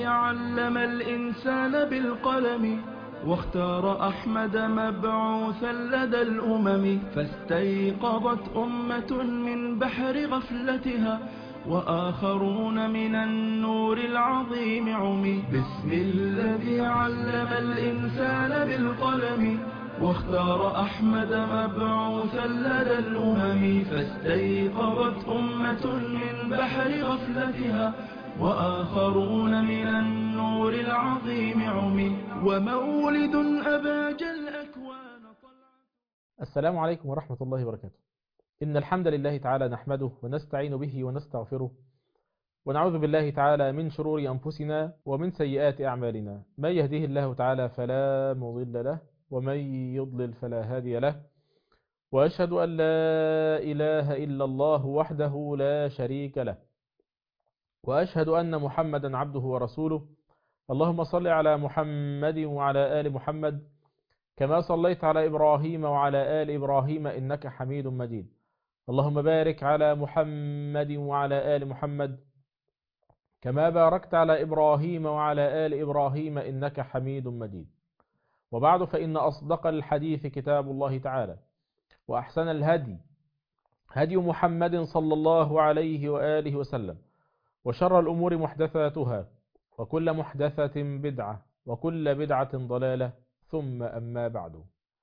علم الإنسان بالقلم واختار أحمد مبعوثا لدى الأمم فاستيقظت أمة من بحر غفلتها وآخرون من النور العظيم عمي بسم الذي علم الإنسان بالقلم واختار أحمد مبعوثا لدى الأمم فاستيقظت أمة من بحر غفلتها وآخرون من النور العظيم عمي ومولد أباج الأكوان طلعت السلام عليكم ورحمة الله وبركاته إن الحمد لله تعالى نحمده ونستعين به ونستغفره ونعوذ بالله تعالى من شرور أنفسنا ومن سيئات أعمالنا من يهده الله تعالى فلا مضل له ومن يضلل فلا هادي له وأشهد أن لا إله إلا الله وحده لا شريك له وأشهد أن محمدا عبده ورسوله اللهم صل على محمد وعلى آل محمد كما صليت على إبراهيم وعلى آل إبراهيم إنك حميد مجيد اللهم بارك على محمد وعلى آل محمد كما باركت على إبراهيم وعلى آل إبراهيم إنك حميد مجيد وبعد فإن أصدق الحديث كتاب الله تعالى وأحسن الهدي هدي محمد صلى الله عليه وآله وسلم وشر الأمور محدثاتها وكل محدثة بدعة وكل بدعة ضلالة ثم أما بعد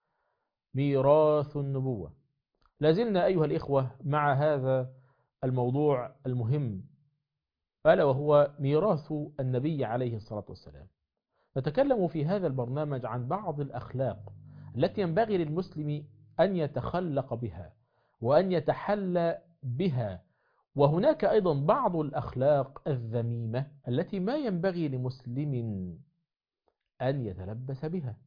ميراث النبوة لازلنا أيها الإخوة مع هذا الموضوع المهم ألا وهو ميراث النبي عليه الصلاة والسلام نتكلم في هذا البرنامج عن بعض الأخلاق التي ينبغي للمسلم أن يتخلق بها وأن يتحلى بها وهناك أيضا بعض الأخلاق الذميمة التي ما ينبغي لمسلم أن يتلبس بها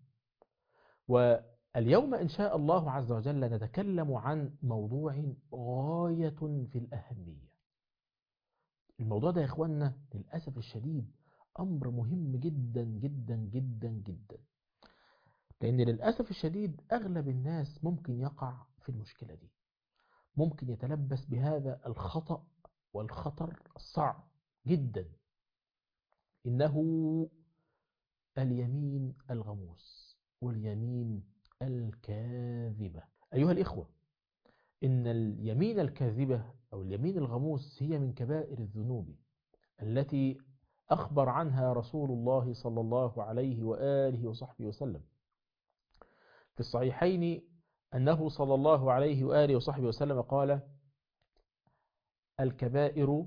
واليوم إن شاء الله عز وجل نتكلم عن موضوع غاية في الأهمية الموضوع ده يا إخواننا للأسف الشديد أمر مهم جدا جدا جدا جدا لأن للأسف الشديد أغلب الناس ممكن يقع في المشكلة دي ممكن يتلبس بهذا الخطأ والخطر الصعب جدا إنه اليمين الغموس واليمين الكاذبة أيها الإخوة إن اليمين الكاذبة أو اليمين الغموس هي من كبائر الذنوب التي أخبر عنها رسول الله صلى الله عليه وآله وصحبه وسلم في الصحيحين أنه صلى الله عليه وآله وصحبه وسلم قال الكبائر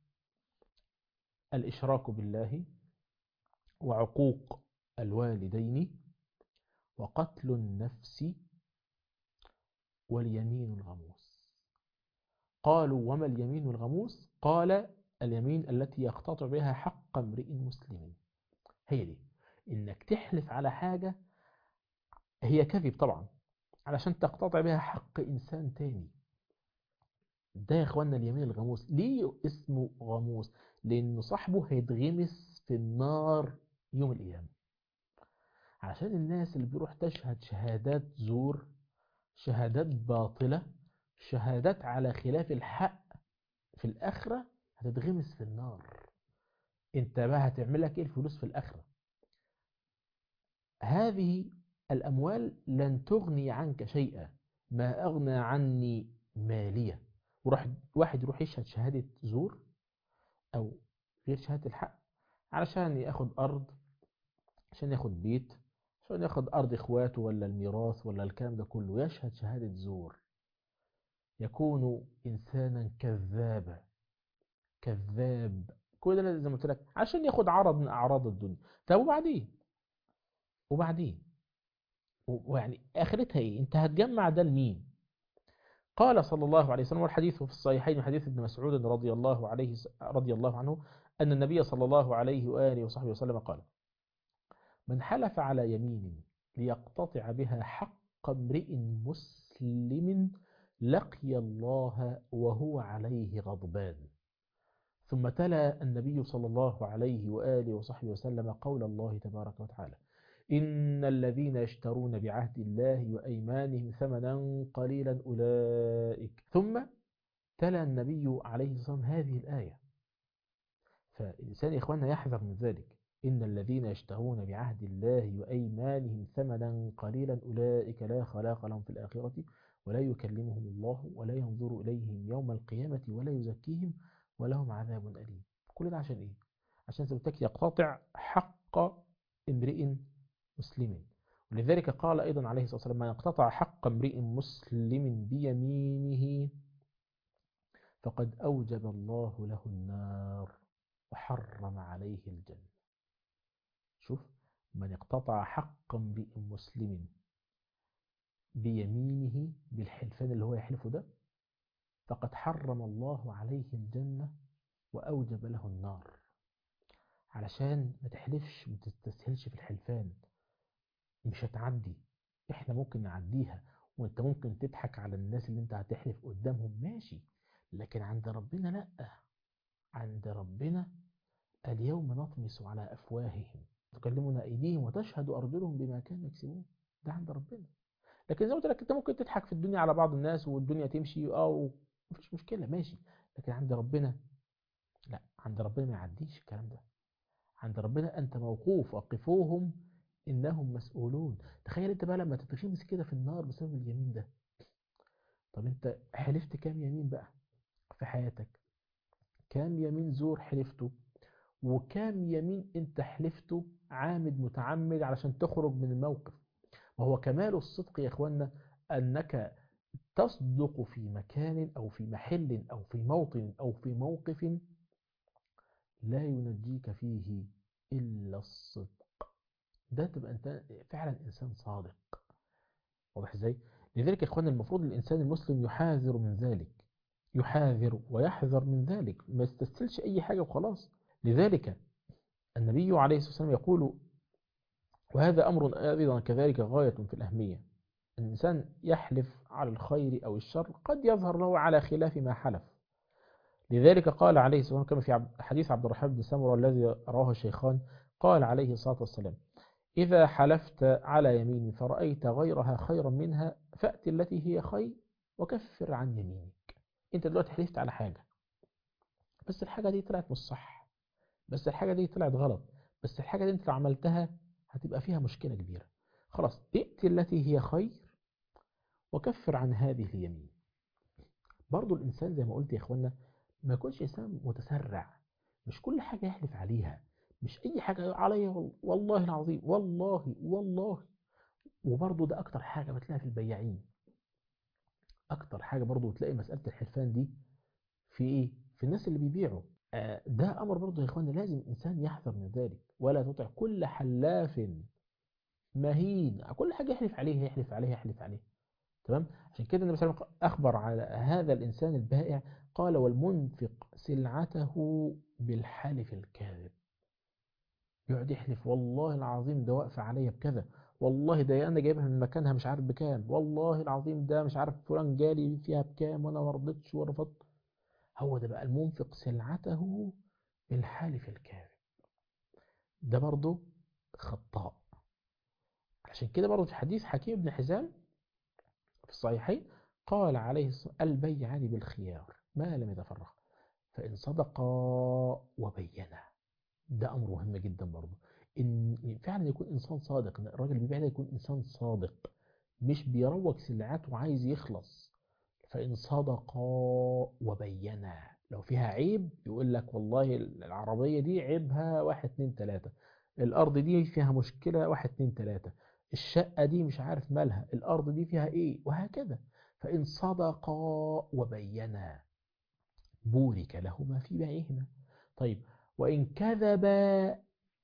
الإشراك بالله وعقوق الوالدين وقتل النفس واليمين الغموس قالوا وما اليمين الغموس قال اليمين التي يقتطع بها حق امرئ مسلم هي دي انك تحلف على حاجة هي كذب طبعا علشان تقتطع بها حق انسان تاني ده يا اخوانا اليمين الغموس ليه اسمه غموس لان صاحبه هيتغمس في النار يوم القيامة عشان الناس اللي بيروح تشهد شهادات زور شهادات باطلة شهادات على خلاف الحق في الآخرة هتتغمس في النار انت بقى هتعمل لك ايه الفلوس في الآخرة هذه الأموال لن تغني عنك شيئا ما أغنى عني مالية وراح واحد يروح يشهد شهادة زور أو غير شهادة الحق علشان ياخد أرض عشان ياخد بيت عشان ياخد أرض إخواته ولا الميراث ولا الكلام ده كله يشهد شهادة زور يكون إنسانا كذابا كذاب كل ده زي ما قلت لك عشان ياخد عرض من أعراض الدنيا طب وبعدين وبعدين ويعني آخرتها إيه أنت هتجمع ده لمين قال صلى الله عليه وسلم والحديث في الصحيحين حديث ابن مسعود رضي الله عليه رضي الله عنه أن النبي صلى الله عليه وآله وصحبه وسلم قال من حلف على يمين ليقتطع بها حق امرئ مسلم لقي الله وهو عليه غضبان ثم تلا النبي صلى الله عليه وآله وصحبه وسلم قول الله تبارك وتعالى إن الذين يشترون بعهد الله وأيمانهم ثمنا قليلا أولئك ثم تلا النبي عليه الصلاة والسلام هذه الآية فالإنسان يا إخواننا يحذر من ذلك إن الذين يشترون بعهد الله وأيمانهم ثمنا قليلا أولئك لا خلاق لهم في الآخرة ولا يكلمهم الله ولا ينظر إليهم يوم القيامة ولا يزكيهم ولهم عذاب أليم كل ده عشان إيه؟ عشان سبتك يقاطع حق امرئ مسلم ولذلك قال أيضا عليه الصلاة والسلام من اقتطع حق امرئ مسلم بيمينه فقد أوجب الله له النار وحرم عليه الجنة شوف من اقتطع حق امرئ مسلم بيمينه بالحلفان اللي هو يحلفه ده فقد حرم الله عليه الجنة وأوجب له النار علشان ما تحلفش ما تستسهلش في الحلفان مش هتعدي احنا ممكن نعديها وانت ممكن تضحك على الناس اللي انت هتحلف قدامهم ماشي لكن عند ربنا لا عند ربنا اليوم نطمس على أفواههم تكلمنا أيديهم وتشهد أرجلهم بما كانوا يكسبون ده عند ربنا لكن زي ما قلت لك انت ممكن تضحك في الدنيا على بعض الناس والدنيا تمشي اه مفيش مشكلة ماشي لكن عند ربنا لا عند ربنا ما يعديش الكلام ده عند ربنا أنت موقوف وقفوهم إنهم مسؤولون تخيل أنت بقى لما تتخمس كده في النار بسبب اليمين ده طب أنت حلفت كام يمين بقى في حياتك كام يمين زور حلفته وكام يمين أنت حلفته عامد متعمد علشان تخرج من الموقف وهو كمال الصدق يا إخوانا أنك تصدق في مكان أو في محل أو في موطن أو في موقف لا ينجيك فيه إلا الصدق ده تبقى أنت فعلا إنسان صادق واضح إزاي؟ لذلك يا إخوان المفروض الإنسان المسلم يحاذر من ذلك يحاذر ويحذر من ذلك ما يستسهلش أي حاجة وخلاص لذلك النبي عليه الصلاة والسلام يقول وهذا أمر أيضا كذلك غاية في الأهمية الإنسان يحلف على الخير أو الشر قد يظهر له على خلاف ما حلف لذلك قال عليه الصلاة والسلام كما في حديث عبد الرحمن بن سمرة الذي رواه الشيخان قال عليه الصلاة والسلام إذا حلفت على يمين فرأيت غيرها خيرا منها فأت التي هي خير وكفر عن يمينك أنت دلوقتي حلفت على حاجة بس الحاجة دي طلعت مش صح بس الحاجة دي طلعت غلط بس الحاجة دي أنت لو عملتها هتبقى فيها مشكلة كبيرة خلاص ائت التي هي خير وكفر عن هذه اليمين برضو الإنسان زي ما قلت يا إخوانا ما يكونش إنسان متسرع مش كل حاجة يحلف عليها مش أي حاجة عليا والله العظيم والله والله وبرضو ده أكتر حاجة بتلاقيها في البياعين أكتر حاجة برضو بتلاقي مسألة الحلفان دي في إيه؟ في الناس اللي بيبيعوا آه ده أمر برضو يا إخوانا لازم الإنسان يحذر من ذلك ولا تطع كل حلاف مهين كل حاجة يحلف عليها يحلف عليها يحلف عليها تمام عشان كده النبي صلى الله عليه وسلم أخبر على هذا الإنسان البائع قال والمنفق سلعته بالحلف الكاذب يقعد يحلف والله العظيم ده واقفة عليا بكذا والله ده أنا جايبها من مكانها مش عارف بكام والله العظيم ده مش عارف فلان جالي فيها بكام وأنا ما رضيتش ورفضت هو ده بقى المنفق سلعته بالحلف الكاذب ده برضه خطاء عشان كده برضه في حديث حكيم بن حزام في الصحيحين قال عليه الصلاة البيعان بالخيار ما لم يتفرق فإن صدقا وبينا ده أمر مهم جدا برضه إن فعلا يكون إنسان صادق الراجل اللي بيبيع ده يكون إنسان صادق مش بيروج سلعات وعايز يخلص فإن صدقا وبينا لو فيها عيب يقول لك والله العربية دي عيبها واحد اتنين تلاتة الأرض دي فيها مشكلة واحد اتنين تلاتة الشقة دي مش عارف مالها الأرض دي فيها إيه وهكذا فإن صدقا وبينا بورك لهما في بيعهما طيب وإن كذبا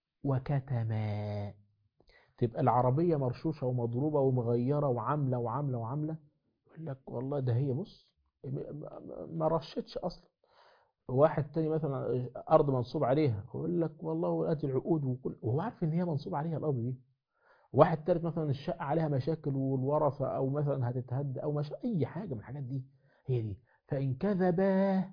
وكتما تبقى العربية مرشوشة ومضروبة ومغيرة وعاملة وعاملة وعاملة يقول لك والله ده هي بص ما رشتش أصلا واحد تاني مثلا أرض منصوب عليها يقول لك والله أدي العقود وكل وهو عارف إن هي منصوب عليها الأرض دي واحد تالت مثلا الشقة عليها مشاكل والورثة أو مثلا هتتهد أو مش أي حاجة من الحاجات دي هي دي فإن كذبا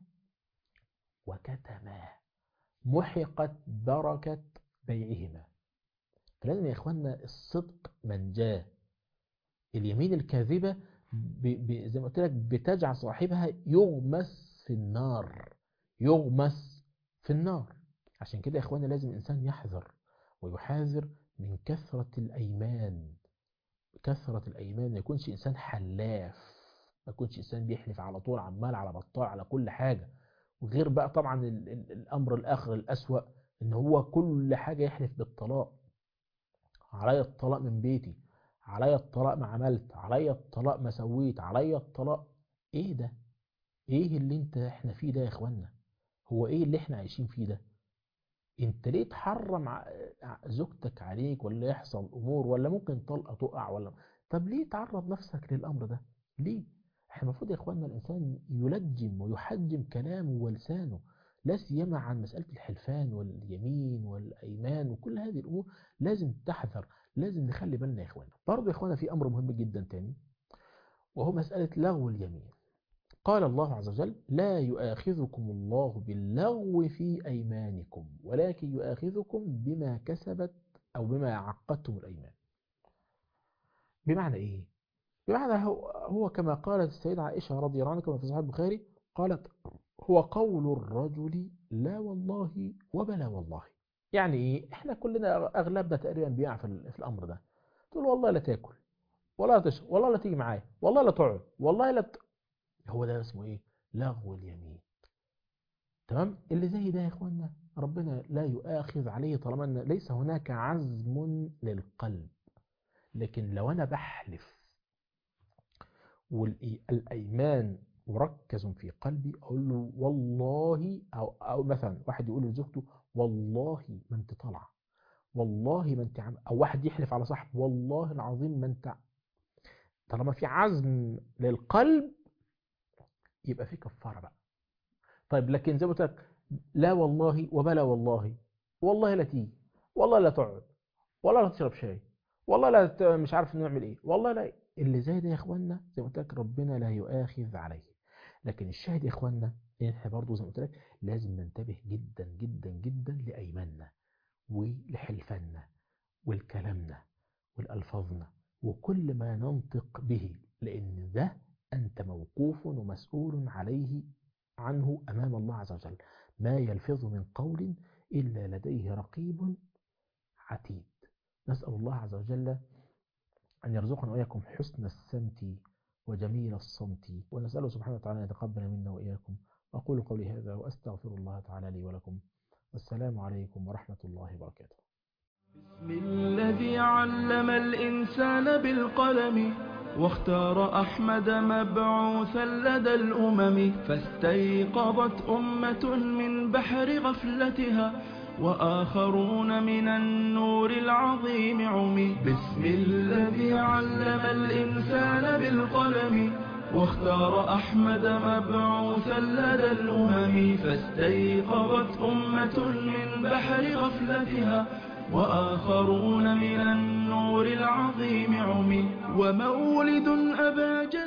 وكتما محقت بركة بيعهما فلازم يا إخواننا الصدق منجاه اليمين الكاذبة ب... ب... زي ما قلت لك بتجعل صاحبها يغمس في النار يغمس في النار عشان كده يا إخواننا لازم الإنسان يحذر ويحاذر من كثرة الأيمان كثرة الأيمان ما يكونش إنسان حلاف ما يكونش إنسان بيحلف على طول عمال على بطال على كل حاجة وغير بقى طبعا ال ال الأمر الآخر الأسوأ إن هو كل حاجة يحلف بالطلاق عليا الطلاق من بيتي عليا الطلاق ما عملت عليا الطلاق ما سويت عليا الطلاق ايه ده ايه اللي انت احنا فيه ده يا اخوانا هو ايه اللي احنا عايشين فيه ده انت ليه تحرم زوجتك عليك ولا يحصل امور ولا ممكن طلقه تقع ولا طب ليه تعرض نفسك للامر ده ليه احنا المفروض يا اخوانا الانسان يلجم ويحجم كلامه ولسانه لا سيما عن مسألة الحلفان واليمين والأيمان وكل هذه الأمور لازم تحذر لازم نخلي بالنا يا إخوانا برضو يا إخوانا في أمر مهم جدا تاني وهو مسألة لغو اليمين قال الله عز وجل لا يؤاخذكم الله باللغو في أيمانكم ولكن يؤاخذكم بما كسبت أو بما عقدتم الأيمان بمعنى إيه؟ بمعنى هو, هو كما قالت السيدة عائشة رضي الله عنها كما في صحيح البخاري قالت هو قول الرجل لا والله وبلا والله يعني ايه احنا كلنا اغلبنا تقريبا بيقع في, في الامر ده تقول والله لا تاكل ولا لا تشرب والله لا تيجي معايا والله لا تقعد والله لا ت... هو ده اسمه ايه لغو اليمين تمام اللي زي ده يا اخوانا ربنا لا يؤاخذ عليه طالما ان ليس هناك عزم للقلب لكن لو انا بحلف والايمان مركز في قلبي اقول له والله او او مثلا واحد يقول لزوجته والله ما انت طالعه والله ما انت عم او واحد يحلف على صاحبه والله العظيم ما انت طالما في عزم للقلب يبقى في كفاره بقى طيب لكن زي ما قلت لك لا والله وبلا والله والله لا تيجي والله لا تقعد والله لا تشرب شاي والله لا مش عارف نعمل ايه والله لا اللي زي ده يا اخوانا زي ما قلت لك ربنا لا يؤاخذ عليه لكن الشاهد يا اخوانا احنا برضه زي ما قلت لك لازم ننتبه جدا جدا جدا لايماننا ولحلفاننا والكلامنا والالفاظنا وكل ما ننطق به لان ده انت موقوف ومسؤول عليه عنه امام الله عز وجل ما يلفظ من قول الا لديه رقيب عتيد نسال الله عز وجل ان يرزقنا واياكم حسن السمت وجميل الصمت ونسأله سبحانه وتعالى أن يتقبل منا وإياكم أقول قولي هذا وأستغفر الله تعالى لي ولكم والسلام عليكم ورحمة الله وبركاته بسم الذي علم الإنسان بالقلم واختار أحمد مبعوثا لدى الأمم فاستيقظت أمة من بحر غفلتها وآخرون من النور العظيم عمي بسم الذي علم الإنسان بالقلم واختار أحمد مبعوثا لدى الأمم فاستيقظت أمة من بحر غفلتها وآخرون من النور العظيم عمي ومولد أبا